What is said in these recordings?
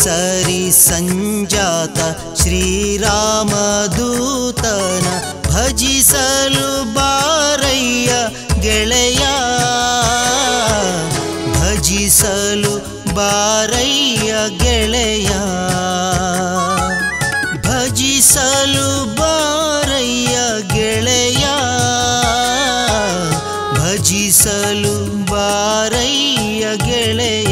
ಕೇಸರಿ ಸಂಜಾತ ಶ್ರೀರಾಮದೂತನ ಭಜಿಸಲು ಬಾರಯ್ಯ ಗೆಳೆಯ ಭಜಿಸಲು ಬಾರಯ್ಯ ಗೆಳೆಯ ಭಜಿಸಲು ಬಾರಯ್ಯ ಗೆಳೆಯ ಭಜಿಸಲು ಬಾರಯ್ಯ ಗೆಳೆಯ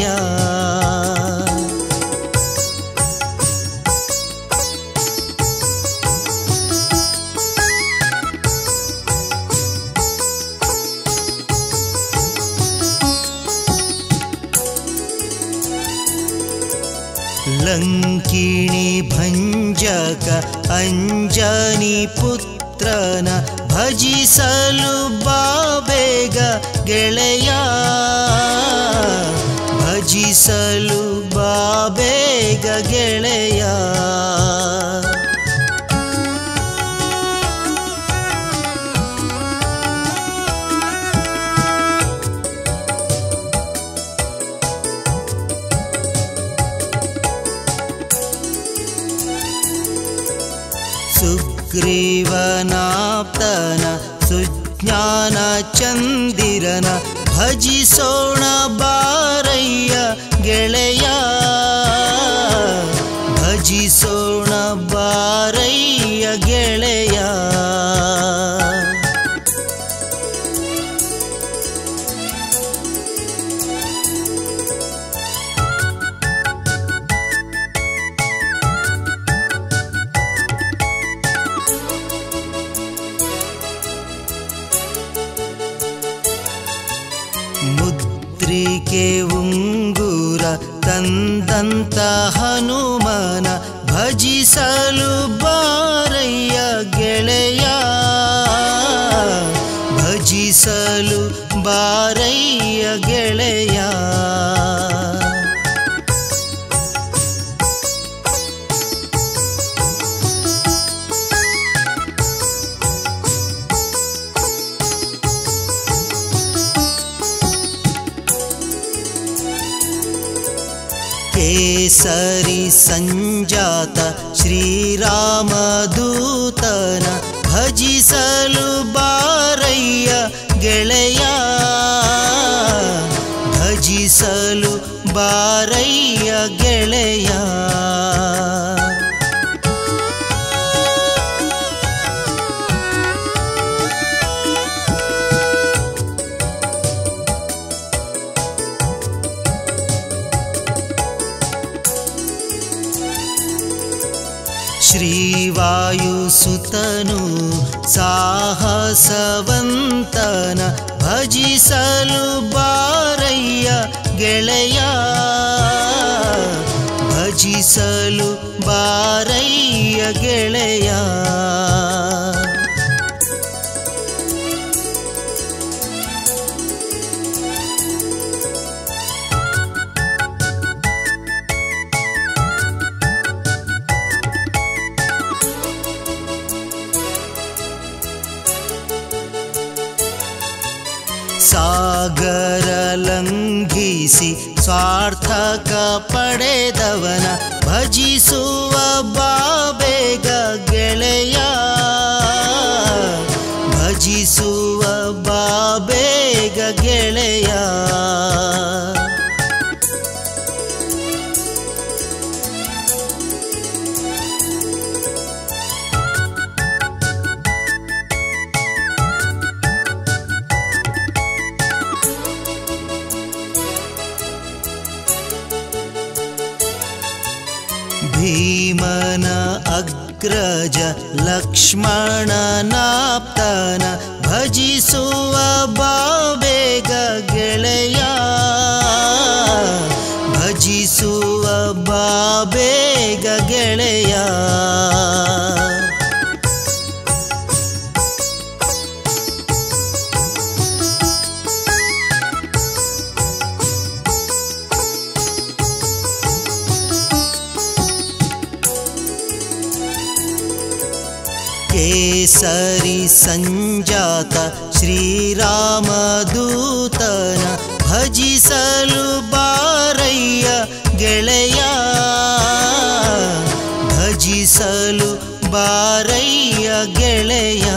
ಲಂಕಿಣಿ ಭಂಜಕ ಅಂಜನಿ ಪುತ್ರನ ಭಜಿಸಲು ಬಾಬೇಗ ಗೆಳೆಯ ಭಜಿಸಲು ಬಾಬೇಗ ಗೆಳೆಯ ಸುಗ್ರೀವನಾಪ್ತನ ಸುಜ್ಞಾನ ಚಂದಿರನ ಭಜಿಸೋಣ ಬಾರಯ್ಯ ಗೆಳೆಯ ಭಜಿಸೋಣ ಬಾರಯ್ಯ ಗೆಳೆಯ ಮುದ್ರಿಕೆ ಉಂಗುರ ತಂದಂತ ಹನುಮನ ಭಜಿಸಲು ಬಾರಯ್ಯ ಗೆಳೆಯ ಭಜಿಸಲು ಬಾರಯ್ಯ ಗೆಳೆಯ ಕೇಸರಿ ಸಂಜಾತ ಶ್ರೀರಾಮದೂತನ ಭಜಿಸಲು ಬಾರಯ್ಯ ಗೆಳೆಯ ಭಜಿಸಲು ಬಾರಯ್ಯ ಗೆಳೆಯ ಶ್ರೀವಾಯುಸುತನು ಸಾಹಸವಂತನ ಭಜಿಸಲು ಬಾರಯ್ಯ ಗೆಳೆಯ ಭಜಿಸಲು ಬಾರಯ್ಯ ಗೆಳೆಯ ಸಾಗರ ಲಂಘಿಸಿ ಸ್ವಾರ್ಥಕ ಪಡೆದವನ ಭಜಿಸುವ ಬಾಬೇಗ ಗೆಳೆಯ ಭಜಿಸುವ ಬಾಬೇಗ ಗೆಳೆಯ ಭೀಮನ ಅಗ್ರಜ ಲಕ್ಷ್ಮಣನಾಪ್ತನ ಭಜಿಸುವ ಬಾಬೇಗ ಗೆಳೆಯ ಭಜಿಸುವ ಬಾಬೇಗ ಗೆಳೆಯ ಕೇಸರಿ ಸಂಜಾತ ಶ್ರೀರಾಮದೂತನ ಭಜಿಸಲು ಬಾರಯ್ಯ ಗೆಳೆಯ ಭಜಿಸಲು ಬಾರಯ್ಯ ಗೆಳೆಯ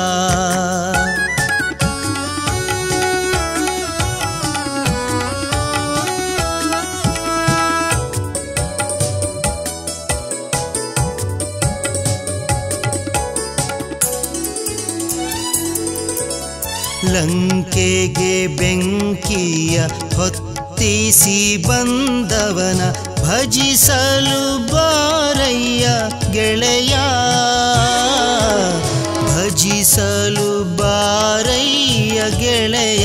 ಲಂಕೆಗೆ ಬೆಂಕಿಯ ಹೊತ್ತಿಸಿ ಬಂದವನ ಭಜಿಸಲು ಬಾರಯ್ಯ ಗೆಳೆಯ ಭಜಿಸಲು ಬಾರಯ್ಯ ಗೆಳೆಯ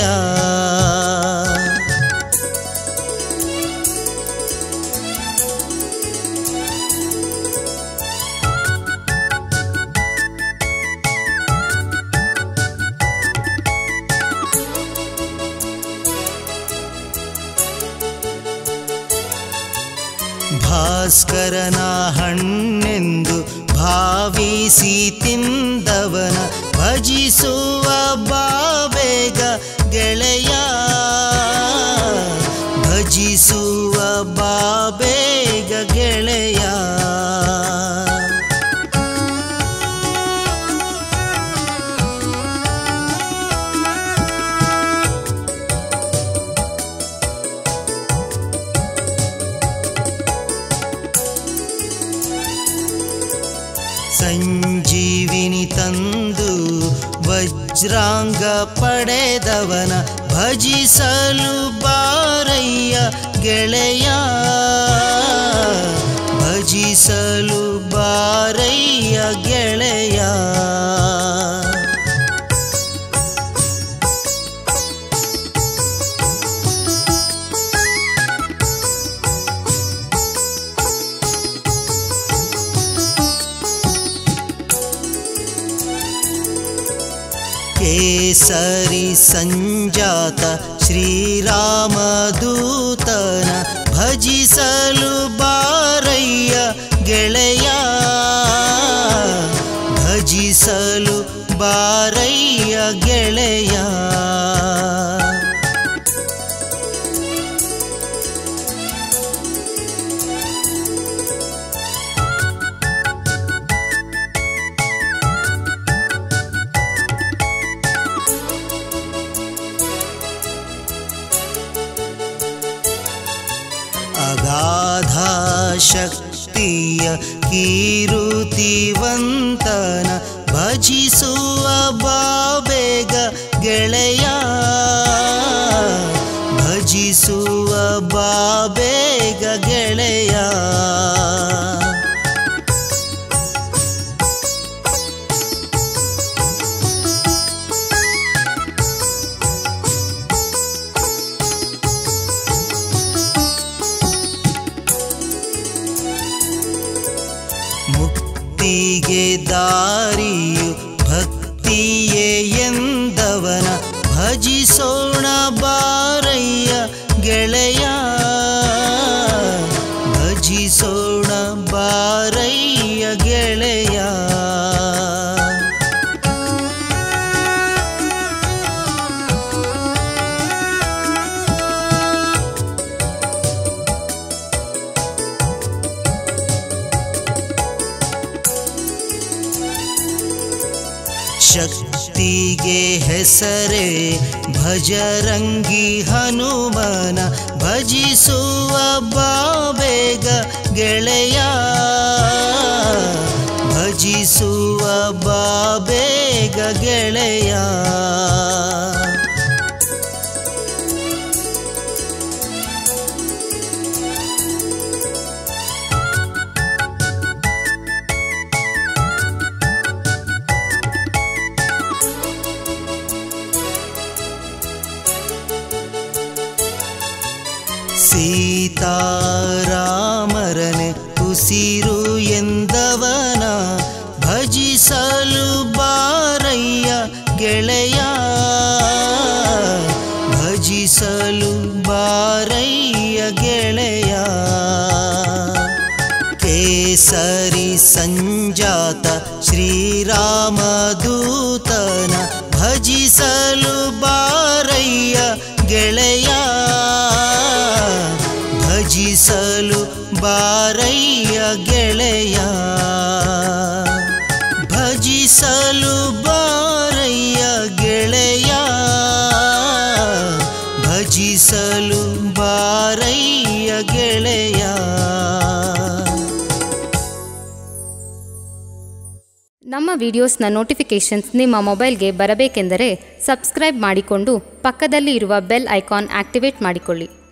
ಭಾಸ್ಕರನ ಹಣ್ಣೆಂದು ಭಾವಿಸಿ ತಿಂದವನ ಭಜಿಸುವ ಬಾಬೇಗ ಗೆಳೆಯ ಭಜಿಸುವ ಬಾಬೇಗ ಗೆಳೆಯ ಸಂಜೀವಿನಿ ತಂದು ವಜ್ರಾಂಗ ಪಡೆದವನ ಭಜಿಸಲು ಬಾರಯ್ಯ ಗೆಳೆಯ ಭಜಿಸಲು ಬಾರಯ್ಯ ಗೆಳೆಯ ಕೇಸರಿ ಸಂಜಾತ ಶ್ರೀರಾಮದೂತನ ಭಜಿಸಲು ಬಾರಯ್ಯ ಗೆಳೆಯ ಭಜಿಸಲು ಬಾರಯ್ಯ ಗೆಳೆಯ ಅಗಾಧ ಶಕ್ತಿಯ ಕೀರುತಿವಂತನ ಭಜಿಸುವ ಬಾಬೇಗ ಗೆಳೆಯ ಭಜಿಸುವ ಬಾಬೇಗ ಗೆಳೆಯ ಮುಕ್ತಿಗೆ ದಾರಿಯು ಭಕ್ತಿಯೇ ಎಂದವನ ಭಜಿಸೋಣ ಬಾರಯ್ಯ ಗೆಳೆಯ ಭಜಿಸೋಣ ಬಾರಯ್ಯ ಗೆಳೆಯ ಶಕ್ತಿಗೆ ಹೆಸರೇ ಭಜರಂಗಿ ಹನುಮನ ಭಜಿಸುವ ಬಾಬೇಗ ಗೆಳೆಯ ಭಜಿಸುವ ಬಾಬೇಗ ಗೆಳೆಯ ಸೀತಾರಾಮರನೆ ಉಸಿರು ಎಂದವನ ಭಜಿಸಲು ಬಾರಯ್ಯ ಗೆಳೆಯ ಭಜಿಸಲು ಬಾರಯ್ಯ ಗೆಳೆಯ ಕೇಸರಿ ಸಂಜಾತ ಶ್ರೀರಾಮದೂತನ ಭಜಿಸಲು ಬಾರಯ್ಯ ಗೆಳೆಯ ಭಜಿಸಲು ಬಾರಯ್ಯ ಗೆಳೆಯ ಭಜಿಸಲು ಬಾರಯ್ಯ ಗೆಳೆಯ ಭಜಿಸಲು ಬಾರಯ್ಯ ಗೆಳೆಯ ನಮ್ಮ ವಿಡಿಯೋಸ್ನ ನೋಟಿಫಿಕೇಷನ್ಸ್ ನಿಮ್ಮ ಮೊಬೈಲ್ಗೆ ಬರಬೇಕೆಂದರೆ ಸಬ್ಸ್ಕ್ರೈಬ್ ಮಾಡಿಕೊಂಡು ಪಕ್ಕದಲ್ಲಿ ಇರುವ ಬೆಲ್ ಐಕಾನ್ ಆಕ್ಟಿವೇಟ್ ಮಾಡಿಕೊಳ್ಳಿ